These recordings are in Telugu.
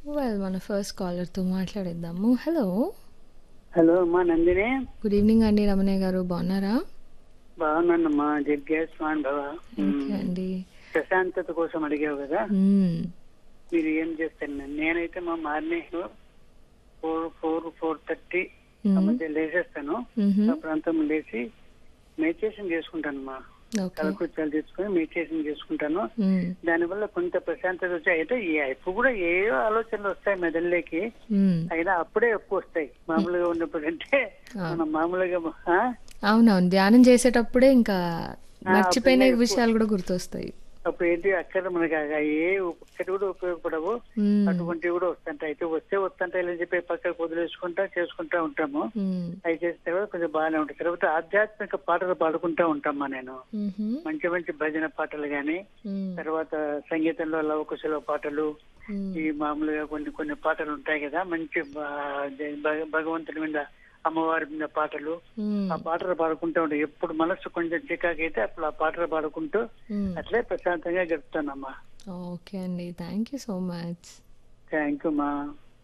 వెల్ మన ఫస్ట్ కాలర్తో మాట్లాడేద్దాము హలో హలో అమ్మా నందిని గుడ్ ఈవినింగ్ అండి రమణయ్య గారు బాగున్నారా బాగున్నానమ్మా జగ్గేశ్వాన్ భవ ఓకే అండి ప్రశాంతత కోసం అడిగావు కదా మ్మ్. మీరు ఏం చేస్తారు నేనైతే మా morning four four four thirty మ్మ్. మధ్య లేచేస్తాను మ్హూ. ఆ ప్రాంతం లేచి మెడిటేషన్ చేసుకుంటాను మా ఓకే తలకూర్చాలు తీసుకొని మెడిటేషన్ చేసుకుంటాను మ్మ్. దానివల్ల కొంత ప్రశాంతత వచ్చాయి అయితే ఈ- ఇప్పుడు కూడా ఏవో ఆలోచనలు వస్తాయి మెదడులోకి మ్మ్. అయినా అప్పుడే ఎక్కువ వస్తాయి మామూలుగా ఉన్నప్పుడు అంటే ఆ. మనం మామూలుగా ఆ? అవునవును ధ్యానం చేసేటప్పుడే ఇంకా మర్చిపోయిన అప్పుడే విషయాలు కూడా గుర్తొస్తాయి అప్పుడు ఏంటి అక్కడ మనకి ఆ ఏ ఒక్కటి కూడా ఉపయోగపడవు మ్మ్. అటువంటివి కూడా వస్తుంటాయి అయితే వస్తే వస్తుంటాయి అని చెప్పి పక్కకు వదిలేసుకుంటా చేసుకుంటా ఉంటాము మ్మ్. అవి చేసిన తర్వాత కొంచెం బాగానే ఉంటాయి తర్వాత ఆధ్యాత్మిక పాటలు పాడుకుంటా ఉంటాం నేను మ్హూ. మంచి మంచి భజన పాటలు గాని మ్మ్. తర్వాత సంగీతంలో లవకుశల పాటలు మ్మ్. ఈ మామూలుగా కొన్ని కొన్ని పాటలు ఉంటాయి కదా మంచి భ- భగ- భగవంతుడి మీద అమ్మవారి మీద పాటలు మ్మ్. ఆ పాటలు పాడుకుంటూ ఉంటాయి ఎప్పుడు మనసు కొంచెం చికాకైతే అప్పుడు ఆ పాటలు పాడుకుంటూ మ్మ్. అట్లే ప్రశాంతంగా గడుపుతానమ్మా ఓకే అండి thank you so much thank you మా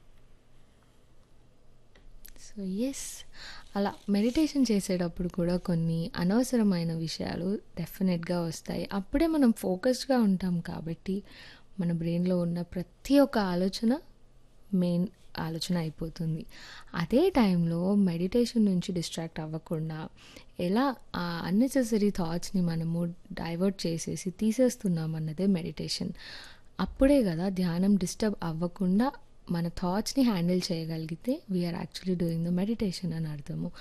సో ఎస్ అలా మెడిటేషన్ చేసేటప్పుడు కూడా కొన్ని అనవసరమైన విషయాలు డెఫినెట్గా వస్తాయి అప్పుడే మనం ఫోకస్డ్గా ఉంటాం కాబట్టి మన బ్రెయిన్లో ఉన్న ప్రతి ఒక్క ఆలోచన మెయిన్ ఆలోచన అయిపోతుంది అదే టైంలో మెడిటేషన్ నుంచి డిస్ట్రాక్ట్ అవ్వకుండా ఎలా ఆ అన్నెసెసరీ థాట్స్ని మనము డైవర్ట్ చేసేసి తీసేస్తున్నాం అన్నదే మెడిటేషన్ అప్పుడే కదా ధ్యానం డిస్టర్బ్ అవ్వకుండా మన థాట్స్ని హ్యాండిల్ చేయగలిగితే we are actually doing the meditation అని అర్థము